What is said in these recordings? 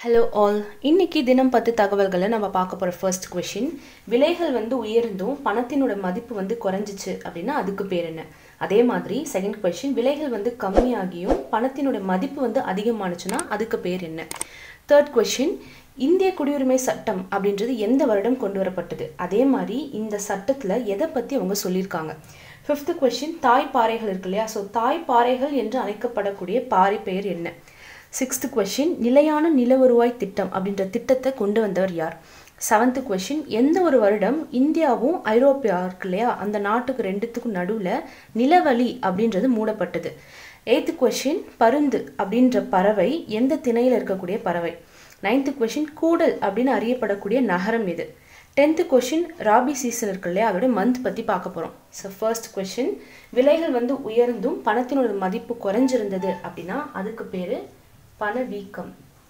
hello all இன்னைக்கு தினம் பத்து தகவல்களை நம்ம பார்க்க போகிற ஃபர்ஸ்ட் கொஷின் விலைகள் வந்து உயர்ந்தும் பணத்தினோட மதிப்பு வந்து குறைஞ்சிச்சு அப்படின்னா அதுக்கு பேர் என்ன அதே மாதிரி செகண்ட் கொஷின் விலைகள் வந்து கம்மியாகியும் பணத்தினோட மதிப்பு வந்து அதிகமானுச்சுன்னா அதுக்கு பேர் என்ன தேர்ட் கொஷின் இந்திய குடியுரிமை சட்டம் அப்படின்றது எந்த வருடம் கொண்டு வரப்பட்டது அதே மாதிரி இந்த சட்டத்தில் எதை பற்றி அவங்க சொல்லியிருக்காங்க ஃபிஃப்த்து கொஷின் தாய் பாறைகள் இருக்கு இல்லையா ஸோ தாய் பாறைகள் என்று அழைக்கப்படக்கூடிய பாறை பெயர் என்ன சிக்ஸ்த்து கொஷின் நிலையான நில வருவாய் திட்டம் அப்படின்ற திட்டத்தை கொண்டு வந்தவர் யார் செவன்த்து கொஷின் எந்த ஒரு வருடம் இந்தியாவும் ஐரோப்பியா இருக்கு இல்லையா அந்த நாட்டுக்கு ரெண்டுத்துக்கும் நடுவில் நிலவழி அப்படின்றது மூடப்பட்டது எய்த்து கொஷின் பருந்து அப்படின்ற பறவை எந்த திணையில் இருக்கக்கூடிய பறவை நைன்த்து கொஷின் கூடல் அப்படின்னு அறியப்படக்கூடிய நகரம் எது டென்த்து கொஷின் ராபி சீசன் இருக்கு இல்லையா அதோட மந்த் பற்றி பார்க்க போகிறோம் ஸோ ஃபர்ஸ்ட் கொஷின் விலைகள் வந்து உயர்ந்தும் பணத்தினோட மதிப்பு குறைஞ்சிருந்தது அப்படின்னா அதுக்கு பேர் பணவீக்கம்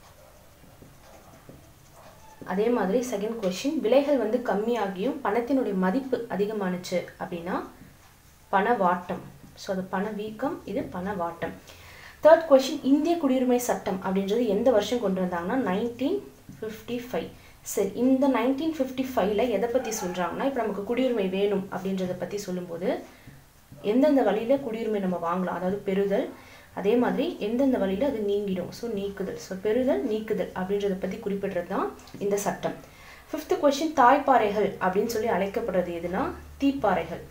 அதே மாதிரி செகண்ட் கொஷின் விலைகள் வந்து கம்மியாகியும் பணத்தினுடைய மதிப்பு அதிகமானுச்சு அப்படின்னா பணவாட்டம் ஸோ அது பணவீக்கம் இது பணவாட்டம் தேர்ட் கொஷின் இந்திய குடியுரிமை சட்டம் அப்படின்றது எந்த வருஷம் கொண்டு வந்தாங்கன்னா நைன்டீன் ஃபிஃப்டி ஃபைவ் சரி இந்த நைன்டீன் ஃபிஃப்டி ஃபைவ்ல எதை பற்றி சொல்கிறாங்கன்னா இப்போ நமக்கு குடியுரிமை வேணும் அப்படின்றத பற்றி சொல்லும்போது எந்தெந்த வழியில் குடியுரிமை நம்ம வாங்கலாம் அதாவது பெறுதல் அதே மாதிரி எந்தெந்த வழியில் அது நீங்கிடும் ஸோ நீக்குதல் ஸோ பெறுதல் நீக்குதல் அப்படின்றத பற்றி குறிப்பிடுறது தான் இந்த சட்டம் ஃபிஃப்த்து கொஷின் தாய்ப்பாறைகள் அப்படின்னு சொல்லி அழைக்கப்படுறது எதுனா தீப்பாறைகள்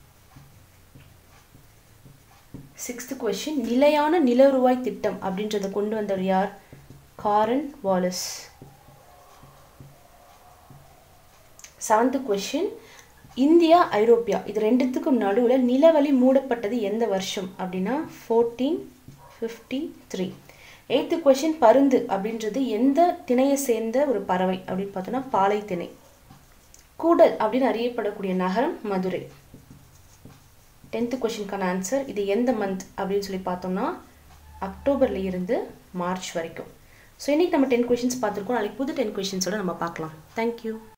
சிக்ஸ்த்து கொஷின் நிலையான நிலருவாய் திட்டம் அப்படின்றத கொண்டு வந்தவர் யார் Cornwallis seventh question India ஐரோப்பியா இது ரெண்டுத்துக்கும் நடுவில் நிலவழி மூடப்பட்டது எந்த வருஷம் அப்படின்னா fourteen fifty three eighth question பருந்து அப்படின்றது எந்த திணையை சேர்ந்த ஒரு பறவை அப்படின்னு பார்த்தோன்னா பாலை திணை கூடல் அப்படின்னு அறியப்படக்கூடிய நகரம் மதுரை டென்த்து கொஷினுக்கான ஆன்சர் இது எந்த மந்த் அப்படின்னு சொல்லி பார்த்தோம்னா அக்டோபர்ல இருந்து மார்ச் வரைக்கும் ஸோ இன்றைக்கி நம்ம டென் கொஷின்ஸ் பார்த்துருக்கோம் நாளைக்கு புது டென் கொஷின்ஸோட நம்ம பார்க்கலாம் தேங்க்யூ